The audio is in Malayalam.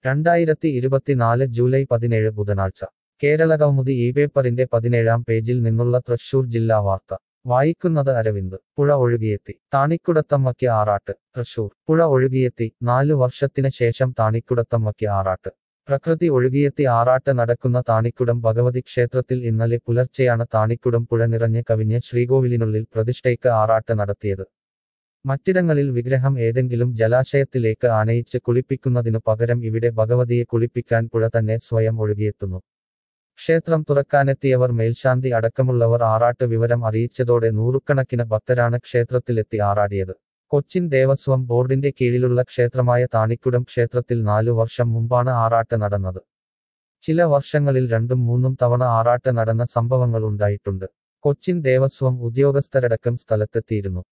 രണ്ടായിരത്തി ഇരുപത്തിനാല് ജൂലൈ പതിനേഴ് ബുധനാഴ്ച കേരളകൗമുദി ഈ പേപ്പറിന്റെ പതിനേഴാം പേജിൽ നിന്നുള്ള തൃശൂർ ജില്ലാ വാർത്ത വായിക്കുന്നത് അരവിന്ദ് പുഴ ഒഴുകിയെത്തി താണിക്കുടത്തമ്മയ്ക്ക് ആറാട്ട് തൃശൂർ പുഴ ഒഴുകിയെത്തി നാലു വർഷത്തിന് ശേഷം താണിക്കുടത്തമ്മയ്ക്ക് ആറാട്ട് പ്രകൃതി ഒഴുകിയെത്തി ആറാട്ട് നടക്കുന്ന താണിക്കുടം ഭഗവതി ക്ഷേത്രത്തിൽ ഇന്നലെ പുലർച്ചെയാണ് താണിക്കുടം പുഴ നിറഞ്ഞ് കവിഞ്ഞ് ശ്രീകോവിലിനുള്ളിൽ പ്രതിഷ്ഠയ്ക്ക് ആറാട്ട് നടത്തിയത് മറ്റിടങ്ങളിൽ വിഗ്രഹം ഏതെങ്കിലും ജലാശയത്തിലേക്ക് ആനയിച്ച് കുളിപ്പിക്കുന്നതിനു പകരം ഇവിടെ ഭഗവതിയെ കുളിപ്പിക്കാൻ പുഴ തന്നെ സ്വയം ഒഴുകിയെത്തുന്നു ക്ഷേത്രം തുറക്കാനെത്തിയവർ മേൽശാന്തി അടക്കമുള്ളവർ ആറാട്ട് വിവരം അറിയിച്ചതോടെ നൂറുകണക്കിന് ഭക്തരാണ് ക്ഷേത്രത്തിലെത്തി ആറാടിയത് കൊച്ചിൻ ദേവസ്വം ബോർഡിന്റെ കീഴിലുള്ള ക്ഷേത്രമായ താണിക്കുടം ക്ഷേത്രത്തിൽ നാലു വർഷം മുമ്പാണ് ആറാട്ട് നടന്നത് ചില വർഷങ്ങളിൽ രണ്ടും മൂന്നും തവണ ആറാട്ട് നടന്ന സംഭവങ്ങൾ ഉണ്ടായിട്ടുണ്ട് കൊച്ചിൻ ദേവസ്വം ഉദ്യോഗസ്ഥരടക്കം സ്ഥലത്തെത്തിയിരുന്നു